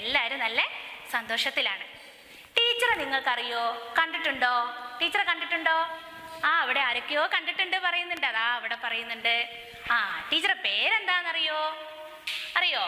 എല്ലാവരും നല്ല സന്തോഷത്തിലാണ് ടീച്ചറെ നിങ്ങൾക്കറിയോ കണ്ടിട്ടുണ്ടോ ടീച്ചറെ കണ്ടിട്ടുണ്ടോ ആ അവിടെ ആരൊക്കെയോ കണ്ടിട്ടുണ്ട് പറയുന്നുണ്ട് അതാ അവിടെ പറയുന്നുണ്ട് ആ ടീച്ചറെ പേരെന്താണെന്നറിയോ അറിയോ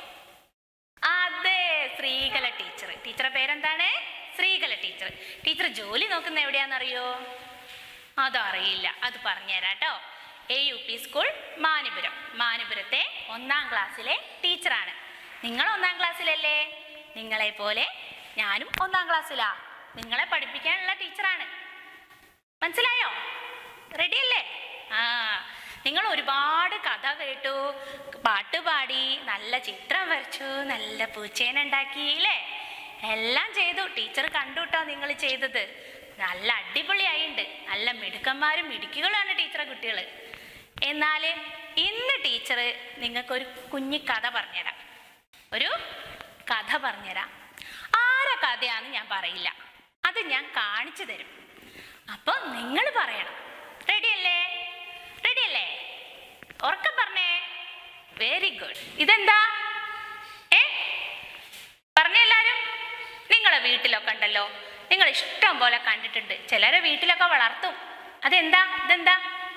അതെ ശ്രീകല ടീച്ചർ ടീച്ചറെ പേരെന്താണ് ശ്രീകല ടീച്ചർ ടീച്ചർ ജോലി നോക്കുന്ന എവിടെയാണെന്നറിയോ അതറിയില്ല അത് പറഞ്ഞുതരാം കേട്ടോ A U P school Manipuram മാനിപുരത്തെ ഒന്നാം ക്ലാസ്സിലെ ടീച്ചറാണ് നിങ്ങൾ ഒന്നാം ക്ലാസ്സിലല്ലേ നിങ്ങളെ പോലെ ഞാനും ഒന്നാം ക്ലാസ്സിലാ നിങ്ങളെ പഠിപ്പിക്കാനുള്ള ടീച്ചറാണ് മനസ്സിലായോ റെഡി അല്ലേ ആ നിങ്ങൾ ഒരുപാട് കഥ കേട്ടു പാട്ട് പാടി നല്ല ചിത്രം വരച്ചു നല്ല പൂച്ചേനെ ഉണ്ടാക്കി അല്ലേ എല്ലാം ചെയ്തു ടീച്ചർ കണ്ടു കേട്ടോ നിങ്ങൾ ചെയ്തത് നല്ല അടിപൊളിയായിണ്ട് നല്ല മിടുക്കന്മാരും മിടുക്കികളാണ് ടീച്ചറെ കുട്ടികൾ എന്നാൽ ഇന്ന് ടീച്ചർ നിങ്ങൾക്കൊരു കുഞ്ഞി കഥ പറഞ്ഞുതരാം ഒരു കഥ പറഞ്ഞുതരാം ആരെ കഥയാന്ന് ഞാൻ പറയില്ല അത് ഞാൻ കാണിച്ചു തരും അപ്പോൾ നിങ്ങൾ പറയണം റെഡി അല്ലേ റെഡി അല്ലേ ഉറക്കം പറഞ്ഞേ വെരി ഗുഡ് ഇതെന്താ ഏ പറഞ്ഞ എല്ലാരും നിങ്ങളെ വീട്ടിലൊക്കെ ഉണ്ടല്ലോ നിങ്ങൾ ഇഷ്ടം പോലെ കണ്ടിട്ടുണ്ട് ചിലരെ വീട്ടിലൊക്കെ വളർത്തും അതെന്താ ഇതെന്താ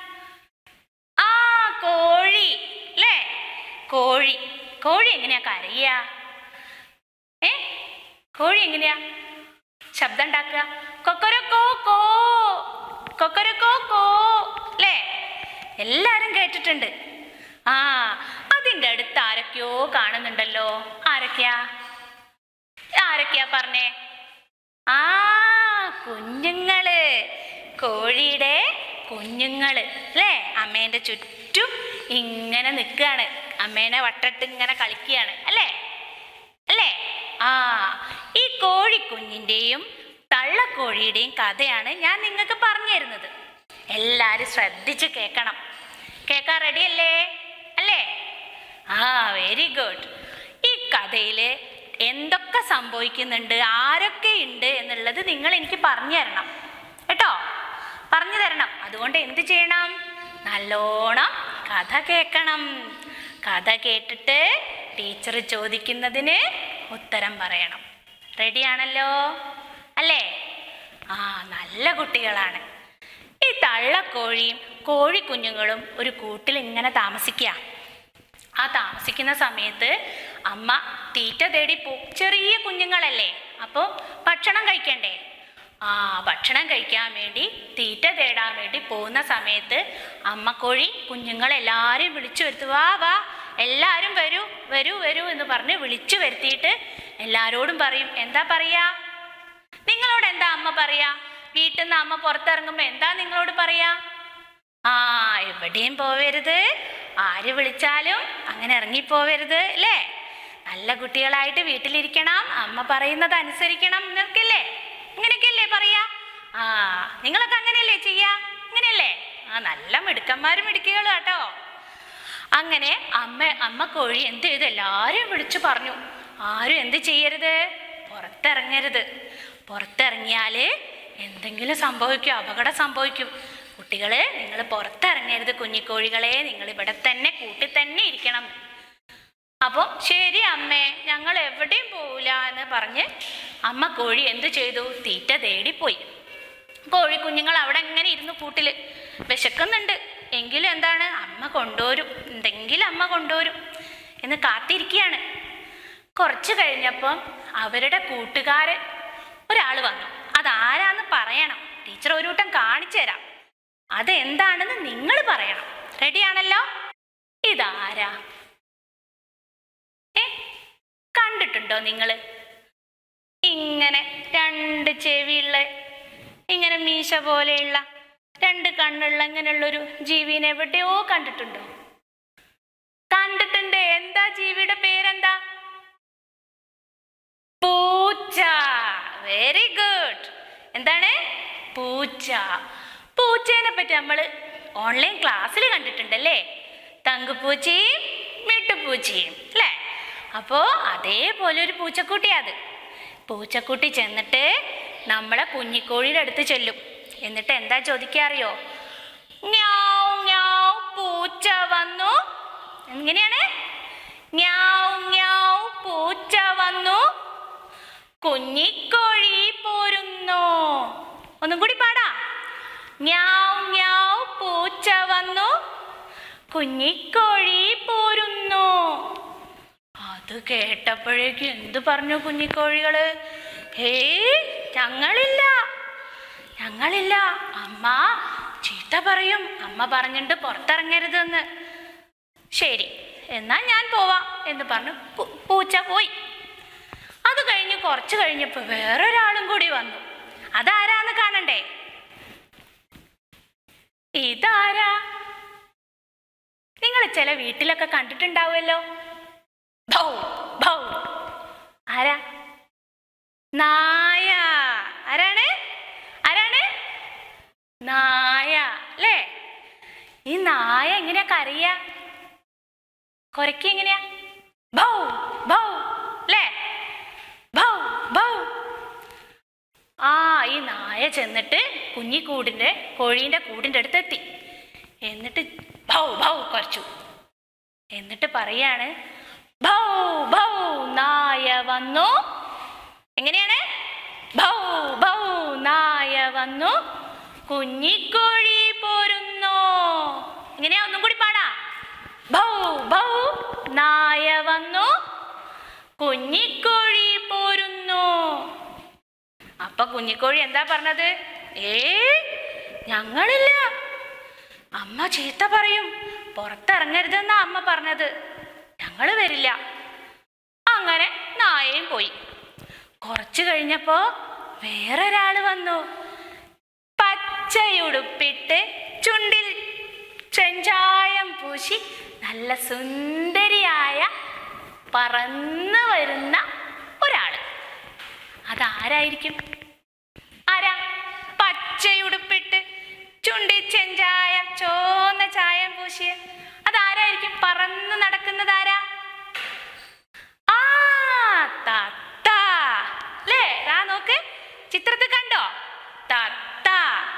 ആ കോഴി അല്ലേ കോഴി കോഴി എങ്ങനെയാ കരയുക ഏ കോഴി എങ്ങനെയാ ശബ്ദം ഉണ്ടാക്കുക കൊക്കരക്കോ കോ കൊക്കരക്കോ കോ അല്ലേ എല്ലാരും കേട്ടിട്ടുണ്ട് ആ അതിൻ്റെ അടുത്ത് ആരൊക്കെയോ കാണുന്നുണ്ടല്ലോ ആരൊക്കെയാ ആരൊക്കെയാ പറഞ്ഞേ ആ കുഞ്ഞുങ്ങള് കോഴിയുടെ കുഞ്ഞുങ്ങള് അല്ലേ അമ്മേന്റെ ചുറ്റും ഇങ്ങനെ നിൽക്കുകയാണ് അമ്മേനെ വട്ടട്ട് ഇങ്ങനെ കളിക്കുകയാണ് അല്ലേ അല്ലേ ആ ഈ കോഴിക്കുഞ്ഞിൻ്റെയും തള്ളക്കോഴിയുടെയും കഥയാണ് ഞാൻ നിങ്ങൾക്ക് പറഞ്ഞു തരുന്നത് എല്ലാവരും ശ്രദ്ധിച്ച് കേൾക്കണം കേൾക്കാൻ റെഡി അല്ലേ അല്ലേ ആ വെരി ഗുഡ് ഈ കഥയിൽ എന്തൊക്കെ സംഭവിക്കുന്നുണ്ട് ആരൊക്കെ ഉണ്ട് എന്നുള്ളത് നിങ്ങൾ എനിക്ക് പറഞ്ഞു തരണം കേട്ടോ പറഞ്ഞു തരണം അതുകൊണ്ട് എന്ത് ചെയ്യണം നല്ലോണം കഥ കേൾക്കണം കഥ കേട്ടിട്ട് ടീച്ചർ ചോദിക്കുന്നതിന് ഉത്തരം പറയണം റെഡിയാണല്ലോ അല്ലേ ആ നല്ല കുട്ടികളാണ് ഈ തള്ളക്കോഴിയും കോഴിക്കുഞ്ഞുങ്ങളും ഒരു കൂട്ടിൽ ഇങ്ങനെ താമസിക്കുക ആ താമസിക്കുന്ന സമയത്ത് അമ്മ തീറ്റ തേടി പോ ചെറിയ കുഞ്ഞുങ്ങളല്ലേ അപ്പോൾ ഭക്ഷണം കഴിക്കണ്ടേ ആ ഭക്ഷണം കഴിക്കാൻ വേണ്ടി തീറ്റ തേടാൻ വേണ്ടി പോകുന്ന സമയത്ത് അമ്മക്കോഴി കുഞ്ഞുങ്ങളെല്ലാവരും വിളിച്ചു വരുത്തു വാ വാ എല്ലാവരും വരൂ വരൂ വരൂ എന്ന് പറഞ്ഞ് വിളിച്ചു വരുത്തിയിട്ട് എല്ലാവരോടും പറയും എന്താ പറയാ നിങ്ങളോട് എന്താ അമ്മ പറയാ വീട്ടിൽ നിന്ന് അമ്മ പുറത്തിറങ്ങുമ്പോൾ എന്താ നിങ്ങളോട് പറയാ ആ എവിടെയും പോവരുത് ആര് വിളിച്ചാലും അങ്ങനെ ഇറങ്ങിപ്പോവരുത് അല്ലേ നല്ല കുട്ടികളായിട്ട് വീട്ടിലിരിക്കണം അമ്മ പറയുന്നത് അനുസരിക്കണം എന്നൊക്കെയല്ലേ ഇങ്ങനെയൊക്കെയല്ലേ പറയാ ആ നിങ്ങളൊക്കെ അങ്ങനെയല്ലേ ചെയ്യാ അങ്ങനെയല്ലേ ആ നല്ല മിടുക്കന്മാരും മിടുക്കികളും കേട്ടോ അങ്ങനെ അമ്മ അമ്മ കോഴി എന്ത് ചെയ്തു എല്ലാവരും വിളിച്ചു പറഞ്ഞു ആരും എന്ത് ചെയ്യരുത് പുറത്തിറങ്ങരുത് പുറത്തിറങ്ങിയാൽ എന്തെങ്കിലും സംഭവിക്കും അപകടം സംഭവിക്കും കുട്ടികളെ നിങ്ങൾ പുറത്തിറങ്ങരുത് കുഞ്ഞിക്കോഴികളെ നിങ്ങൾ ഇവിടെ തന്നെ കൂട്ടിൽ തന്നെ ഇരിക്കണം അപ്പോൾ ശരി അമ്മേ ഞങ്ങൾ എവിടെയും പോവില്ല എന്ന് പറഞ്ഞ് അമ്മ കോഴി എന്ത് ചെയ്തു തീറ്റ തേടിപ്പോയി കോഴി കുഞ്ഞുങ്ങൾ അവിടെ അങ്ങനെ ഇരുന്ന് കൂട്ടിൽ വിശക്കുന്നുണ്ട് എങ്കിലും എന്താണ് അമ്മ കൊണ്ടുവരും എന്തെങ്കിലും അമ്മ കൊണ്ടുവരും എന്ന് കാത്തിരിക്കുകയാണ് കുറച്ച് കഴിഞ്ഞപ്പം അവരുടെ കൂട്ടുകാരൻ ഒരാൾ വന്നു അതാരാന്ന് പറയണം ടീച്ചർ ഒരു വട്ടം കാണിച്ചു തരാം അതെന്താണെന്ന് നിങ്ങൾ പറയണം റെഡിയാണല്ലോ ഇതാരാ ഏ കണ്ടിട്ടുണ്ടോ നിങ്ങൾ ഇങ്ങനെ രണ്ട് ചെവിയുള്ള ഇങ്ങനെ മീശ പോലെയുള്ള രണ്ട് കണ്ണുള്ള ഇങ്ങനെയുള്ളൊരു ജീവിനെ എവിടെയോ കണ്ടിട്ടുണ്ടോ കണ്ടിട്ടുണ്ട് എന്താ ജീവിയുടെ പേരെന്താ പൂച്ച വെരി ഗുഡ് എന്താണ് പൂച്ച പൂച്ചേനെ പറ്റി നമ്മൾ ഓൺലൈൻ ക്ലാസ്സിൽ കണ്ടിട്ടുണ്ടല്ലേ തങ്കുപൂച്ചയും മിട്ടുപൂച്ചയും അല്ലേ അപ്പോൾ അതേപോലെ ഒരു പൂച്ചക്കുട്ടിയാ അത് പൂച്ചക്കുട്ടി ചെന്നിട്ട് നമ്മളെ കുഞ്ഞിക്കോഴിയുടെ അടുത്ത് ചെല്ലും എന്നിട്ട് എന്താ ചോദിക്കുക അറിയോ ഞാവ് ഞാവ് പൂച്ച വന്നു എങ്ങനെയാണ് ഞാവ് ഞാവ് പൂച്ച വന്നു കുഞ്ഞിക്കോഴി പോരുന്നു ഒന്നും കൂടി പാടാ ഞാവ് ഞാവ് പൂച്ച വന്നു കുഞ്ഞിക്കോഴി പോരുന്നു അത് കേട്ടപ്പോഴേക്കും എന്തു പറഞ്ഞു കുഞ്ഞിക്കോഴികള് ഹേ ഞങ്ങളില്ല ഞങ്ങളില്ല അമ്മ ചീത്ത പറയും അമ്മ പറഞ്ഞിട്ട് പുറത്തിറങ്ങരുതെന്ന് ശരി എന്നാ ഞാൻ പോവാം എന്ന് പറഞ്ഞു പൂ- പൂച്ച പോയി അത് കഴിഞ്ഞ് കുറച്ച് കഴിഞ്ഞപ്പോൾ വേറൊരാളും കൂടി വന്നു അതാരാന്ന് കാണണ്ടേ ഇതാരാ നിങ്ങൾ ചില വീട്ടിലൊക്കെ കണ്ടിട്ടുണ്ടാവുമല്ലോ ഭൗ ഭൗ ആരാ നായ ആരാണ് ആരാണ് നായ അല്ലേ ഈ നായ എങ്ങനെയാ കരയ കൊരക്കി എങ്ങനെയാ ഭൗ ഭൗ അല്ലേ ഭൗ ഭൗ ആ ഈ നായ ചെന്നിട്ട് കുഞ്ഞിക്കൂടിൻ്റെ കോഴീൻ്റെ കൂടിൻ്റെ അടുത്ത് എത്തി എന്നിട്ട് ഭൗ ഭൗ കുറച്ചു എന്നിട്ട് പറയാണ് ഭൗ ഭൗ നായ വന്നു എങ്ങനെയാണ് ഭൗ ഭൗ നായ വന്നു കുഞ്ഞിക്കോഴി പോരുന്നു എങ്ങനെയാ ഒന്നും കൂടി പാടാ ഭൗ ഭൗ നായ വന്നു കുഞ്ഞിക്കോഴി പോരുന്നു അപ്പൊ കുഞ്ഞിക്കോഴി എന്താ പറഞ്ഞത് ഏ ഞങ്ങളില്ല അമ്മ ചീത്ത പറയും പുറത്തിറങ്ങരുതെന്നാ അമ്മ പറഞ്ഞത് ഞങ്ങൾ വരില്ല അങ്ങനെ നായയും പോയി കുറച്ചു കഴിഞ്ഞപ്പോ വേറൊരാള് വന്നു പച്ചയുടുപ്പിട്ട് ചുണ്ടിൽ ചെഞ്ചായം പൂശി നല്ല സുന്ദരിയായ പറന്നു വരുന്ന ഒരാള് അതാരായിരിക്കും ആരാ പച്ചയുടുപ്പിട്ട് ചുണ്ടി ചെഞ്ചായം ചോന്ന ചായം പൂശിയ അതാരായിരിക്കും പറന്ന് നടക്കുന്നത് ആരാ ആ തത്ത അല്ലേ ദാ നോക്ക് ചിത്രത്തിൽ കണ്ടോ തത്ത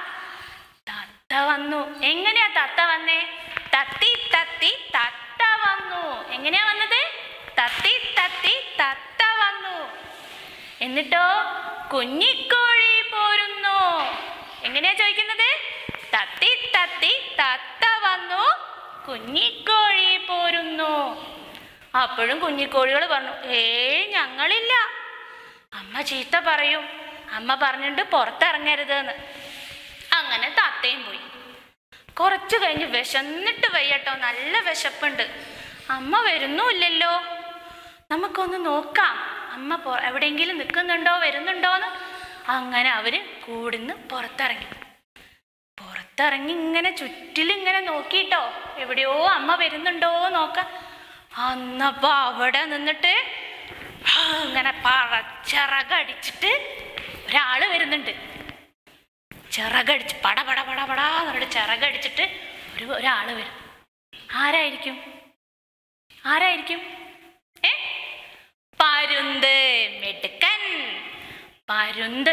തത്ത വന്നു എങ്ങനെയാ തത്ത വന്നേ തത്തി തത്തി തത്ത വന്നു എങ്ങനെയാ വന്നത് തത്തി തത്തി തത്ത വന്നു എന്നിട്ടോ കുഞ്ഞിക്കോഴി പോരുന്നു എങ്ങനെയാ ചോദിക്കുന്നത് തത്തി തത്തി തത്ത വന്നു കുഞ്ഞിക്കോഴി പോരുന്നു അപ്പോഴും കുഞ്ഞിക്കോഴികൾ പറഞ്ഞു ഏ ഞങ്ങളില്ല അമ്മ ചീത്ത പറയും അമ്മ പറഞ്ഞിട്ട് പുറത്തിറങ്ങരുതെന്ന് അങ്ങനെ തത്തയും പോയി കുറച്ചു കഴിഞ്ഞ് വിശന്നിട്ട് വയ്യട്ടോ നല്ല വിശപ്പുണ്ട് അമ്മ വരുന്നുമില്ലല്ലോ നമുക്കൊന്ന് നോക്കാം അമ്മ പൊ- എവിടെയെങ്കിലും നിൽക്കുന്നുണ്ടോ വരുന്നുണ്ടോന്ന് അങ്ങനെ അവര് കൂടിന്ന് പുറത്തിറങ്ങി പുറത്തിറങ്ങി ഇങ്ങനെ ചുറ്റിലിങ്ങനെ നോക്കിട്ടോ എവിടെയോ അമ്മ വരുന്നുണ്ടോ നോക്കാം അന്നപ്പോ അവിടെ നിന്നിട്ട് ഹാ, ഇങ്ങനെ പറച്ചിറകടിച്ചിട്ട് ഒരാള് വരുന്നുണ്ട് ചിറകടിച്ച് പട പട പട പടാ എന്നിട്ട് ചിറകടിച്ചിട്ട് ഒരു ഒരാള് വരും ആരായിരിക്കും ആരായിരിക്കും ഏ പരുന്ത് മിടുക്കൻ പരുന്ത്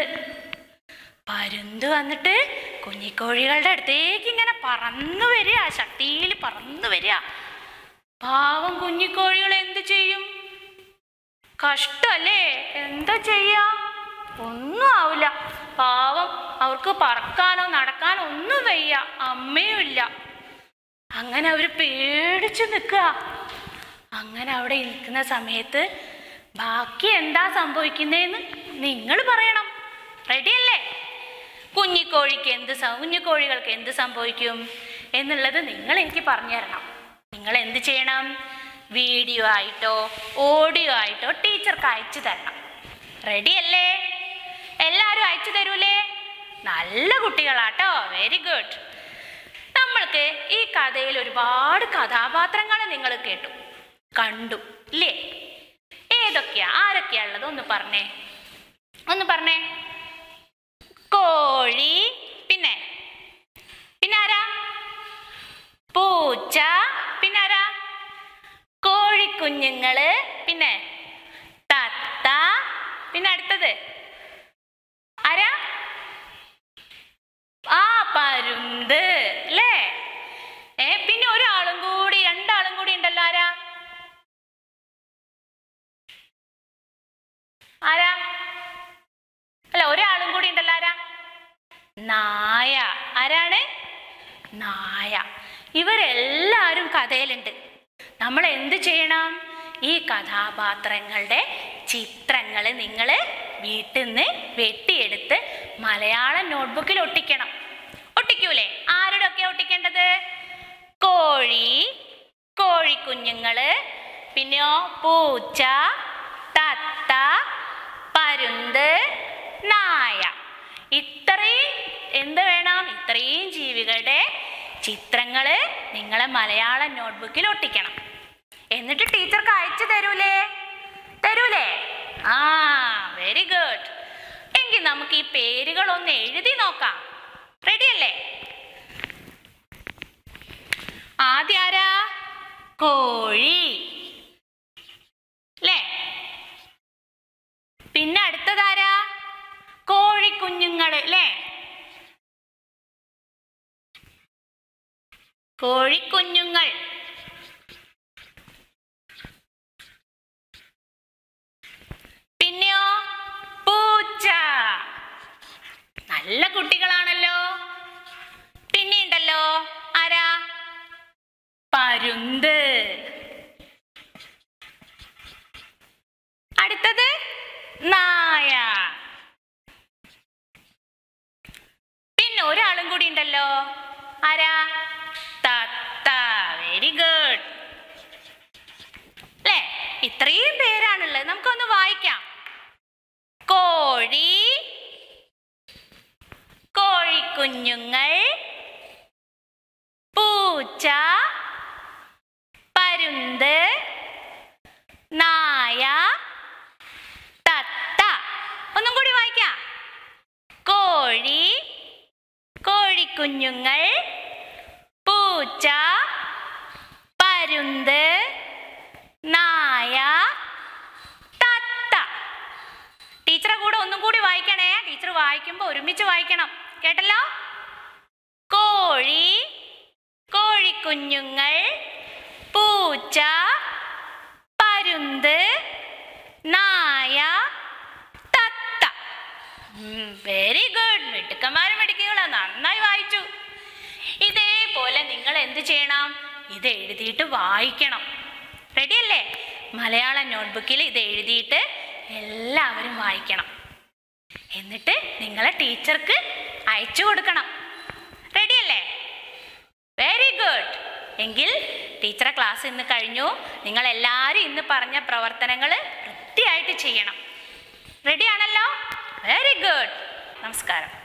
പരുന്ത് വന്നിട്ട് കുഞ്ഞിക്കോഴികളുടെ അടുത്തേക്ക് ഇങ്ങനെ പറന്നു വരിക ശക്തിയിൽ പറന്നു വരിക പാവം കുഞ്ഞിക്കോഴികൾ എന്ത് ചെയ്യും കഷ്ടല്ലേ എന്താ ചെയ്യാ ഒന്നും ആവില്ല പാവം അവർക്ക് പറക്കാനോ നടക്കാനോ ഒന്നും വയ്യ അമ്മയും ഇല്ല അങ്ങനെ അവർ പേടിച്ച് നിൽക്കുക അങ്ങനെ അവിടെ നിൽക്കുന്ന സമയത്ത് ബാക്കി എന്താ സംഭവിക്കുന്നതെന്ന് നിങ്ങൾ പറയണം റെഡിയല്ലേ കുഞ്ഞിക്കോഴിക്ക് എന്ത് സം- കുഞ്ഞിക്കോഴികൾക്ക് എന്ത് സംഭവിക്കും എന്നുള്ളത് നിങ്ങൾ എനിക്ക് പറഞ്ഞു തരണം നിങ്ങൾ എന്ത് ചെയ്യണം വീഡിയോ ആയിട്ടോ ഓഡിയോ ആയിട്ടോ ടീച്ചർക്ക് അയച്ചു തരണം റെഡിയല്ലേ എല്ലാവരും അയച്ചു തരൂലേ നല്ല കുട്ടികളാട്ടോ വെരി ഗുഡ് നമ്മൾക്ക് ഈ കഥയിൽ ഒരുപാട് കഥാപാത്രങ്ങൾ നിങ്ങൾ കേട്ടു കണ്ടു ഇല്ലേ ഏതൊക്കെയാ ആരൊക്കെയാ ഉള്ളത് ഒന്ന് പറഞ്ഞേ ഒന്ന് പറഞ്ഞേ കോഴി പിന്നെ പിന്നെ ആരാ പൂച്ച പിന്നെ ആരാ കോഴിക്കുഞ്ഞുങ്ങള് പിന്നെ തത്ത പിന്നെ അടുത്തത് ആരാ ആ പരുന്ത് അല്ലേ ഏ പിന്നെ ഒരാളും കൂടി രണ്ടാളും കൂടി ഉണ്ടല്ലോ ആരാ ആരാ നായ ആരാണ് നായ ഇവരെല്ലാവരും കഥയിലുണ്ട് നമ്മൾ എന്ത് ചെയ്യണം ഈ കഥാപാത്രങ്ങളുടെ ചിത്രങ്ങൾ നിങ്ങൾ വീട്ടിൽ നിന്ന് വെട്ടിയെടുത്ത് മലയാളം നോട്ട്ബുക്കിൽ ഒട്ടിക്കണം ഒട്ടിക്കൂലേ ആരുടെ ഒക്കെ ഒട്ടിക്കേണ്ടത് കോഴി കോഴിക്കുഞ്ഞുങ്ങള് പിന്നെയോ പൂച്ച തത്ത പരുന്ത് നായ ഇത്രയും എന്ത് വേണം ഇത്രയും ജീവികളുടെ ചിത്രങ്ങള് നിങ്ങളെ മലയാളം നോട്ട്ബുക്കിൽ ഒട്ടിക്കണം എന്നിട്ട് ടീച്ചർക്ക് അയച്ചു തരൂലേ തരൂലേ ആ വെരി ഗുഡ് എങ്കിൽ നമുക്ക് ഈ പേരുകൾ ഒന്ന് എഴുതി നോക്കാം റെഡി അല്ലേ ആദ്യം ആരാ കോഴി അല്ലേ പിന്നെ അടുത്തതാരാ കോഴിക്കുഞ്ഞുങ്ങള് അല്ലേ കോഴിക്കുഞ്ഞുങ്ങൾ പിന്നെയോ പൂച്ച നല്ല കുട്ടികളാണല്ലോ പിന്നെ ഉണ്ടല്ലോ ആരാ പരുന്ത് അടുത്തത് നായ പിന്നെ ഒരാളും കൂടി ഉണ്ടല്ലോ ആരാ തത്ത വെരി ഗുഡ് അല്ലേ ഇത്രയും പേരാണുള്ളത് നമുക്കൊന്ന് വായിക്കാം കോഴി കോഴിക്കുഞ്ഞുങ്ങൾ പൂച്ച പരുന്ത് നായ തത്ത ഒന്നും കൂടി വായിക്കാം കോഴി കോഴിക്കുഞ്ഞുങ്ങൾ പൂച്ച പരുന്ത് നായ തത്ത ടീച്ചറെ കൂടെ ഒന്നും കൂടി വായിക്കണേ ടീച്ചർ വായിക്കുമ്പോൾ ഒരുമിച്ച് വായിക്കണം കേട്ടല്ലോ കോഴി കോഴിക്കുഞ്ഞുങ്ങൾ പൂച്ച പരുന്ത് നായ തത്ത വെരി ഗുഡ് മിടുക്കന്മാരും മിടുക്കികളാ നന്നായി വായിച്ചു ഇതേപോലെ നിങ്ങൾ എന്ത് ചെയ്യണം ഇത് എഴുതിയിട്ട് വായിക്കണം റെഡി അല്ലേ മലയാളം നോട്ട്ബുക്കിൽ ഇത് എഴുതിയിട്ട് എല്ലാവരും വായിക്കണം എന്നിട്ട് നിങ്ങളെ ടീച്ചർക്ക് അയച്ചു കൊടുക്കണം റെഡി അല്ലേ വെരി ഗുഡ് എങ്കിൽ ടീച്ചറെ ക്ലാസ് ഇന്ന് കഴിഞ്ഞു നിങ്ങൾ എല്ലാവരും ഇന്ന് പറഞ്ഞ പ്രവർത്തനങ്ങൾ വൃത്തിയായിട്ട് ചെയ്യണം റെഡി ആണല്ലോ വെരി ഗുഡ് നമസ്കാരം